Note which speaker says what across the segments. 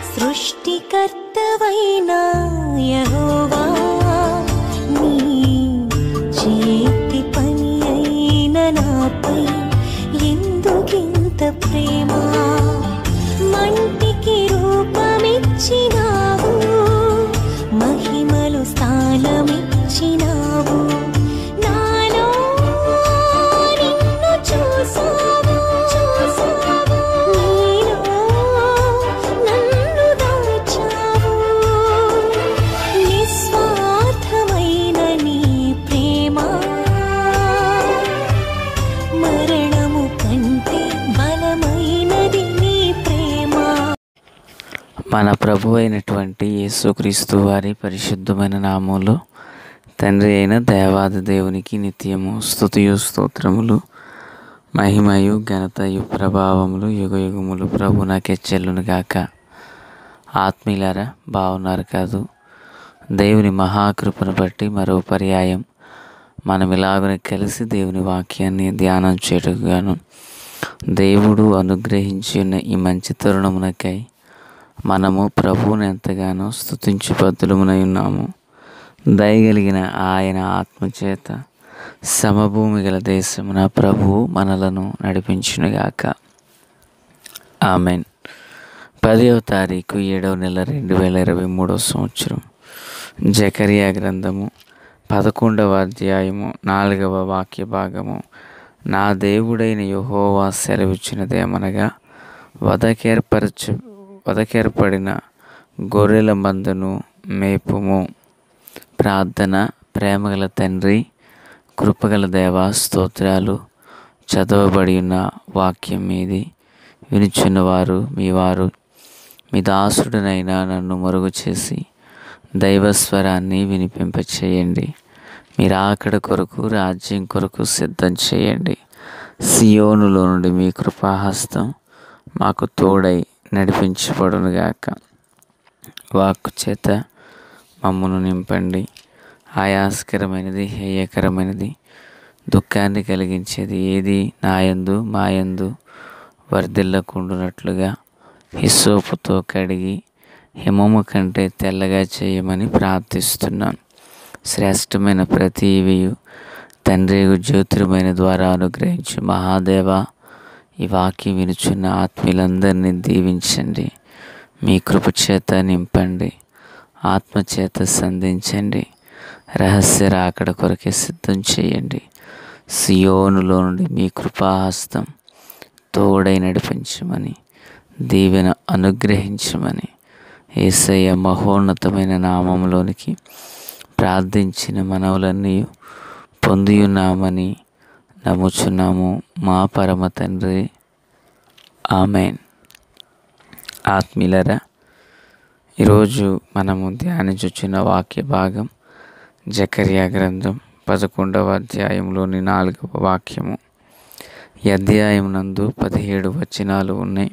Speaker 1: సృష్టికర్తవైన యెహోవా నీ చేతి పని అయిన నాపై ఎందుకింత ప్రేమ మంటికి రూపమిచ్చినావు మహిమలు స్థానమిచ్చినావు నాలో నిన్ను చూసావు చూసావు నీలో నన్ను దాచావు నిస్వార్థమైన నీ ప్రేమ మరణము కంటే బలమైనది నీ ప్రేమ
Speaker 2: మన ప్రభు అయినటువంటి యేసుక్రీస్తు వారి పరిశుద్ధమైన నామంలో తండ్రి అయిన దేవాది దేవునికి నిత్యము స్తుతియు స్తోత్రములు మహిమయు ఘనతయు ప్రభావములు యుగ యుగములు ప్రభు నాకే చెల్లును గాక ఆత్మీయులారా బాగున్నారు కాదు దేవుని మహాకృపను బట్టి మరో పర్యాయం మనం ఇలాగనే కలిసి దేవుని వాక్యాన్ని ధ్యానం చేయటకుగాను దేవుడు అనుగ్రహించి ఉన్న ఈ మంచి తరుణమునకై మనము ప్రభువుని ఎంతగానో స్తుతించు బద్దులమునై ఉన్నాము దయగలిగిన ఆయన ఆత్మచేత సమభూమి గల దేశమున ప్రభువు మనలను నడిపించునుగాక ఆమెన్ పదవ తారీఖు ఏడవ నెల రెండు వేల ఇరవై మూడవ సంవత్సరం జకరియా గ్రంథము పదకొండవ అధ్యాయము నాలుగవ వాక్య భాగము నా దేవుడైన యెహోవా సెలవిచ్చినదేమనగా వదకేర్పరచ వదకేర్పడిన గొర్రెల మందను మేపుము ప్రార్థన ప్రేమగల తండ్రి కృపగల దేవా స్తోత్రాలు చదవబడి ఉన్న వాక్యం మీది వినుచున్నవారు మీ వారు మీ దాసుడనైనా నన్ను మరుగు చేసి దైవస్వరాన్ని వినిపింపచేయండి మీరు ఆకడ కొరకు రాజ్యం కొరకు సిద్ధం చేయండి సియోనులో నుండి మీ కృపాహస్తం మాకు తోడై నడిపించబడునుగాక వాక్కు చేత మమ్మను నింపండి ఆయాస్కరమైనది హేయకరమైనది దుఃఖాన్ని కలిగించేది ఏది నాయందు మాయందు వర్ధిల్లకుండునట్లుగా హిస్సోపుతో కడిగి హిమము కంటే తెల్లగా చేయమని ప్రార్థిస్తున్నాను శ్రేష్టమైన ప్రతి ఇవియు తండ్రియు జ్యోతిర్మైన ద్వారా అనుగ్రహించు మహాదేవ ఈ వాక్యం వినుచున్న ఆత్మీయులందరినీ దీవించండి మీ కృప చేత నింపండి ఆత్మచేత సంధించండి రహస్య రాకడ కొరకే సిద్ధం చేయండి సియోనులో నుండి మీ కృపాహస్తం తోడై నడిపించమని దీవెన అనుగ్రహించమని ఏసయ్య మహోన్నతమైన నామంలోనికి ప్రార్థించిన మనవులన్నీ పొందియున్నామని నమ్ముచున్నాము మా పరమ తండ్రి ఆమెన్ ఆత్మీయులరా ఈరోజు మనము ధ్యానించుచున్న వాక్య భాగం జకర్యా గ్రంథం పదకొండవ అధ్యాయంలోని నాలుగవ వాక్యము ఈ అధ్యాయం నందు పదిహేడు వచనాలు ఉన్నాయి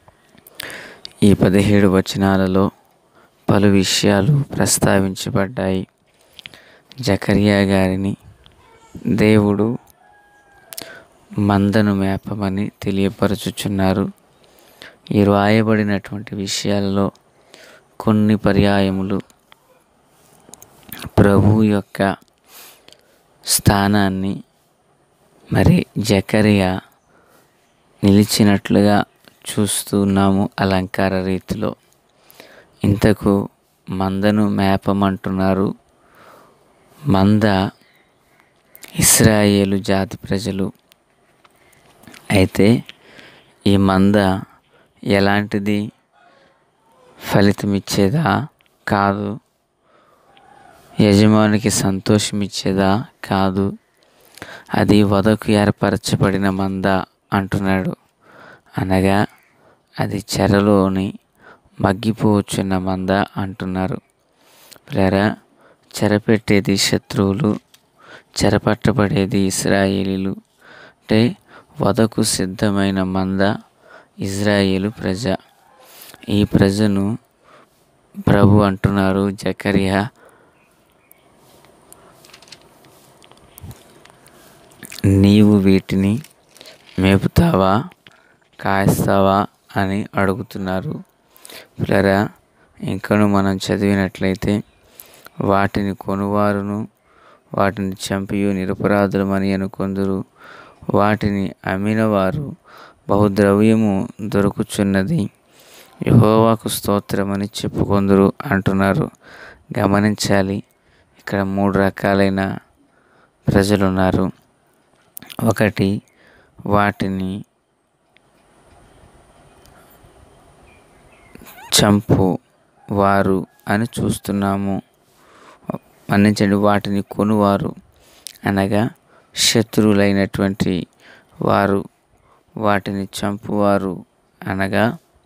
Speaker 2: ఈ పదిహేడు వచనాలలో పలు విషయాలు ప్రస్తావించబడ్డాయి జకర్యా గారిని దేవుడు మందను మేపమని తెలియపరచుచున్నారు ఈ రాయబడినటువంటి విషయాలలో కొన్ని పర్యాయములు ప్రభు యొక్క స్థానాన్ని మరి జకరియా నిలిచినట్లుగా చూస్తున్నాము అలంకార రీతిలో ఇంతకు మందను మేపమంటున్నారు మంద ఇస్రాయేలు జాతి ప్రజలు అయితే ఈ మంద ఎలాంటిది ఫలితమిచ్చేదా కాదు యజమానికి సంతోషం ఇచ్చేదా కాదు అది వదకు ఏర్పరచబడిన మంద అంటున్నాడు అనగా అది చెరలోని మగ్గిపోవచ్చున్న మంద అంటున్నారు లేరా చెరపెట్టేది శత్రువులు చెరపట్టబడేది ఇస్రాయేలీలు అంటే వదకు సిద్ధమైన మంద ఇజ్రాయేలు ప్రజ ఈ ప్రజను ప్రభు అంటున్నారు జకరియా నీవు వీటిని మేపుతావా కాస్తావా అని అడుగుతున్నారు పిల్లరా ఇంకను మనం చదివినట్లయితే వాటిని కొనువారును వాటిని చంపియు నిరపరాధులమని అనుకొందురు వాటిని అమ్మినవారు బహుద్రవ్యము దొరుకుచున్నది యహోవాకు స్తోత్రమని చెప్పుకొందురు అంటున్నారు గమనించాలి ఇక్కడ మూడు రకాలైన ప్రజలు ఉన్నారు ఒకటి వాటిని చంపు వారు అని చూస్తున్నాము మన్నించండి వాటిని కొనువారు అనగా శత్రువులైనటువంటి వారు వాటిని చంపువారు అనగా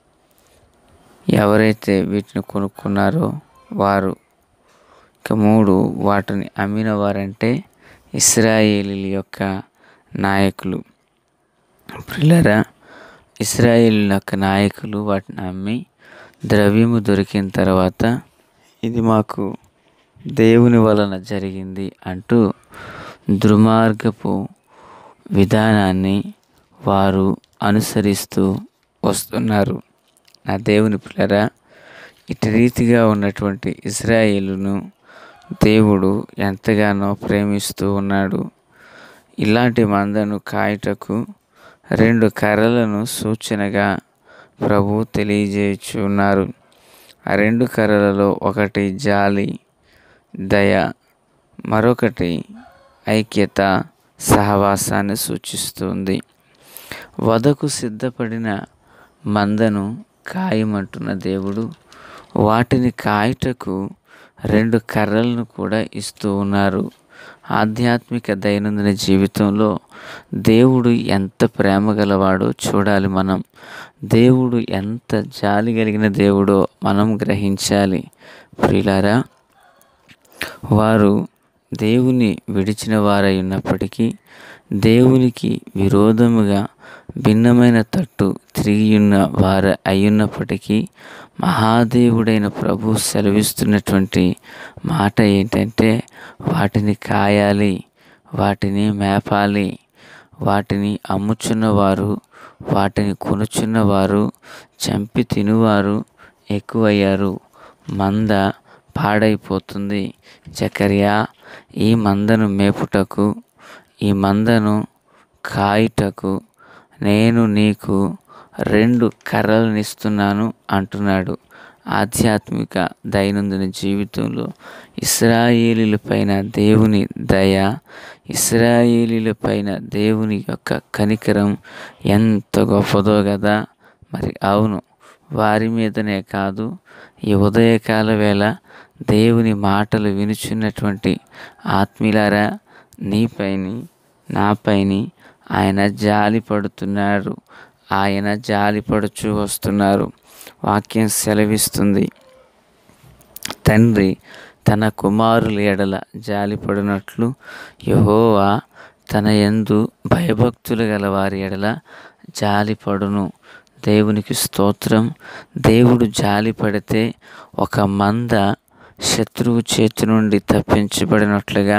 Speaker 2: ఎవరైతే వీటిని కొనుక్కున్నారో వారు ఇక మూడు వాటిని అమ్మిన వారంటే ఇస్రాయేలీల యొక్క నాయకులు పిల్లరా ఇస్రాయేల్ యొక్క నాయకులు వాటిని అమ్మి ద్రవ్యము దొరికిన తర్వాత ఇది మాకు దేవుని వలన జరిగింది అంటూ దుర్మార్గపు విధానాన్ని వారు అనుసరిస్తూ వస్తున్నారు నా దేవుని పిల్లరా ఇటు రీతిగా ఉన్నటువంటి ఇజ్రాయేలును దేవుడు ఎంతగానో ప్రేమిస్తూ ఉన్నాడు ఇలాంటి మందను కాయుటకు రెండు కర్రలను సూచనగా ప్రభు తెలియజేయుచున్నారు ఆ రెండు కర్రలలో ఒకటి జాలి దయ మరొకటి ఐక్యత సహవాసాన్ని సూచిస్తుంది వదకు సిద్ధపడిన మందను కాయమంటున్న దేవుడు వాటిని కాయుటకు రెండు కర్రలను కూడా ఇస్తూ ఉన్నారు ఆధ్యాత్మిక దైనందిన జీవితంలో దేవుడు ఎంత ప్రేమ గలవాడో చూడాలి మనం దేవుడు ఎంత జాలి కలిగిన దేవుడో మనం గ్రహించాలి ప్రియులారా వారు దేవుని విడిచిన వారై ఉన్నప్పటికీ దేవునికి విరోధముగా భిన్నమైన తట్టు తిరిగి ఉన్న వారు అయ్యున్నప్పటికీ మహాదేవుడైన ప్రభు సెలవిస్తున్నటువంటి మాట ఏంటంటే వాటిని కాయాలి వాటిని మేపాలి వాటిని అమ్ముచున్నవారు వాటిని కొనుచున్నవారు చంపి తినువారు ఎక్కువయ్యారు మంద పాడైపోతుంది జకర్యా ఈ మందను మేపుటకు ఈ మందను కాయుటకు నేను నీకు రెండు కర్రలను ఇస్తున్నాను అంటున్నాడు ఆధ్యాత్మిక దైనందిన జీవితంలో ఇస్రాయేలీల పైన దేవుని దయ ఇస్రాయేలీల పైన దేవుని యొక్క కనికరం ఎంత గొప్పదో కదా మరి అవును వారి మీదనే కాదు ఈ ఉదయకాల వేళ దేవుని మాటలు వినుచున్నటువంటి ఆత్మీయులారా నీపైని నాపైని ఆయన జాలి పడుతున్నాడు ఆయన జాలి పడుచు వస్తున్నారు వాక్యం సెలవిస్తుంది తండ్రి తన కుమారుల ఎడల జాలిపడినట్లు యహోవా తన యందు భయభక్తులు గల వారి ఎడల జాలిపడును దేవునికి స్తోత్రం దేవుడు జాలి పడితే ఒక మంద శత్రువు చేతి నుండి తప్పించబడినట్లుగా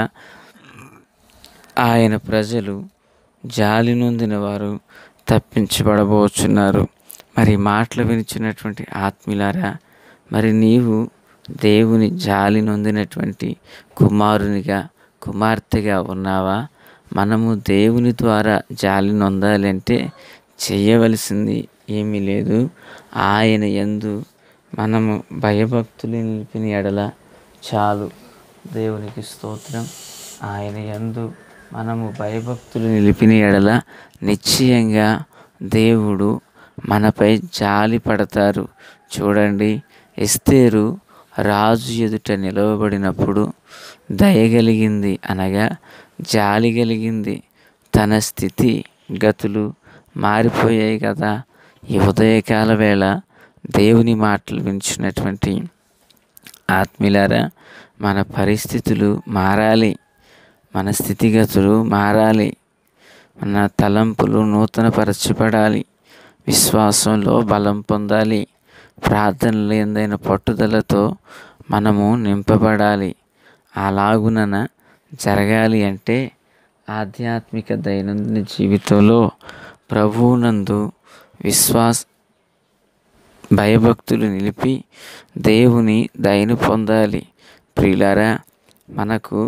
Speaker 2: ఆయన ప్రజలు జాలి నొందిన వారు తప్పించబడబోచున్నారు మరి మాటలు వినిచినటువంటి ఆత్మీలారా మరి నీవు దేవుని జాలి నొందినటువంటి కుమారునిగా కుమార్తెగా ఉన్నావా మనము దేవుని ద్వారా జాలి నొందాలంటే చేయవలసింది ఏమీ లేదు ఆయన యందు మనము భయభక్తులు నిలిపిన ఎడల చాలు దేవునికి స్తోత్రం ఆయన యందు మనము భయభక్తులు నిలిపిన ఎడల నిశ్చయంగా దేవుడు మనపై జాలి పడతారు చూడండి ఎస్తేరు రాజు ఎదుట నిలవబడినప్పుడు దయగలిగింది అనగా జాలి కలిగింది తన స్థితి గతులు మారిపోయాయి కదా ఈ ఉదయకాల వేళ దేవుని మాటలు వించినటువంటి ఆత్మీయులారా మన పరిస్థితులు మారాలి మన స్థితిగతులు మారాలి మన తలంపులు నూతనపరచబడాలి విశ్వాసంలో బలం పొందాలి ప్రార్థనలు ఎందైన పట్టుదలతో మనము నింపబడాలి అలాగునన జరగాలి అంటే ఆధ్యాత్మిక దైనందిన జీవితంలో ప్రభువునందు విశ్వాస భయభక్తులు నిలిపి దేవుని దయను పొందాలి ప్రియులారా మనకు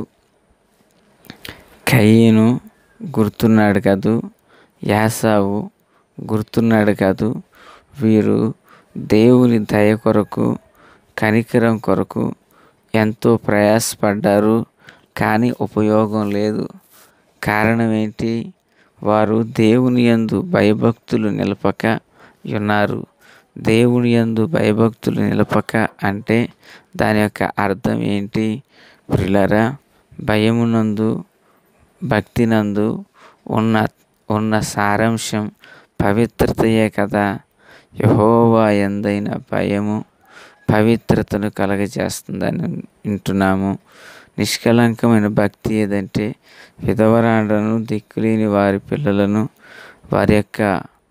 Speaker 2: కయ్యను గుర్తున్నాడు కదూ యాసావు గుర్తున్నాడు కాదు వీరు దేవుని దయ కొరకు కనికరం కొరకు ఎంతో ప్రయాసపడ్డారు కానీ ఉపయోగం లేదు కారణం ఏంటి వారు దేవుని యందు భయభక్తులు నిలపక ఉన్నారు దేవుని యందు భయభక్తులు నిలపక అంటే దాని యొక్క అర్థం ఏంటి ప్రిలరా భయమునందు భక్తినందు ఉన్న ఉన్న సారాంశం పవిత్రతయే కదా యహోవా ఎందైన భయము పవిత్రతను కలగజేస్తుందని వింటున్నాము నిష్కలంకమైన భక్తి ఏదంటే విధవరాండ్రను దిక్కులేని వారి పిల్లలను వారి యొక్క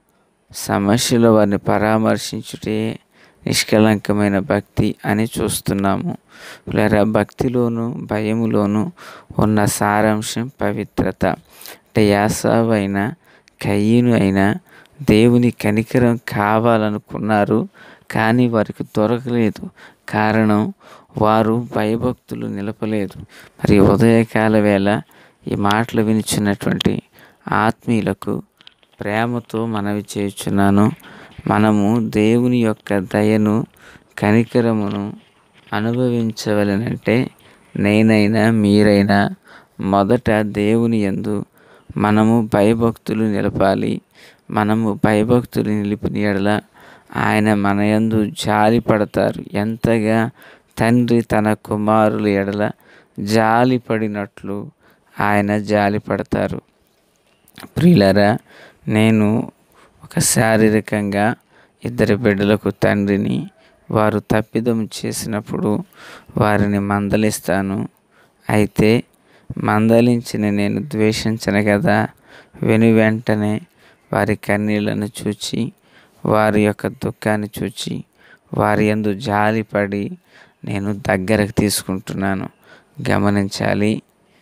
Speaker 2: సమస్యలో వారిని పరామర్శించుటే నిష్కలంకమైన భక్తి అని చూస్తున్నాము లేదా భక్తిలోను భయములోను ఉన్న సారాంశం పవిత్రత అంటే యాసావు అయినా కయ్యను అయినా దేవుని కనికరం కావాలనుకున్నారు కానీ వారికి దొరకలేదు కారణం వారు భయభక్తులు నిలపలేదు మరి ఉదయకాల వేళ ఈ మాటలు వినిచున్నటువంటి ఆత్మీయులకు ప్రేమతో మనవి చేయుచున్నాను మనము దేవుని యొక్క దయను కనికరమును అనుభవించవలనంటే నేనైనా మీరైనా మొదట దేవుని యందు మనము భయభక్తులు నిలపాలి మనము భయభక్తులు నిలిపిన ఎడల ఆయన మన యందు జాలి పడతారు ఎంతగా తండ్రి తన కుమారుల ఎడల జాలి పడినట్లు ఆయన జాలి పడతారు ప్రియులరా నేను ఒక శారీరకంగా ఇద్దరి బిడ్డలకు తండ్రిని వారు తప్పిదం చేసినప్పుడు వారిని మందలిస్తాను అయితే మందలించిన నేను ద్వేషించను కదా వెను వెంటనే వారి కన్నీళ్లను చూచి వారి యొక్క దుఃఖాన్ని చూచి వారి యందు జాలిపడి నేను దగ్గరకు తీసుకుంటున్నాను గమనించాలి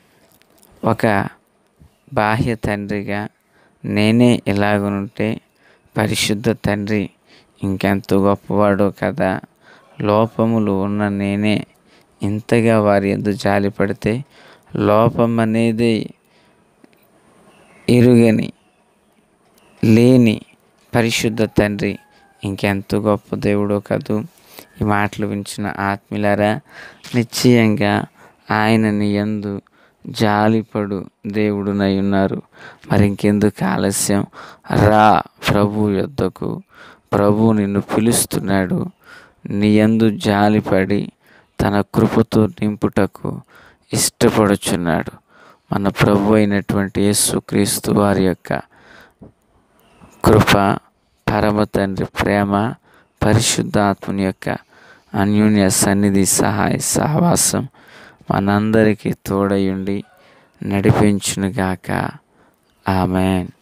Speaker 2: ఒక బాహ్య తండ్రిగా నేనే ఇలాగనుంటే పరిశుద్ధ తండ్రి ఇంకెంత గొప్పవాడో కదా లోపములు ఉన్న నేనే ఇంతగా వారి ఎందు జాలి పడితే లోపం అనేది ఎరుగని లేని పరిశుద్ధ తండ్రి ఇంకెంత గొప్ప దేవుడో కదూ ఈ మాటలు వించిన ఆత్మీయులారా నిశ్చయంగా ఆయనని ఎందు జాలిపడు దేవుడునై ఉన్నారు మరి ఇంకెందుకు ఆలస్యం రా ప్రభు యొద్దకు ప్రభు నిన్ను పిలుస్తున్నాడు నీ యందు జాలిపడి తన కృపతో నింపుటకు ఇష్టపడుచున్నాడు మన ప్రభు అయినటువంటి యేసుక్రీస్తు వారి యొక్క కృప పరమ తండ్రి ప్రేమ పరిశుద్ధాత్మని యొక్క అన్యోన్య సన్నిధి సహాయ సహవాసం మనందరికీ తోడయుండి నడిపించునుగాక ఆమెన్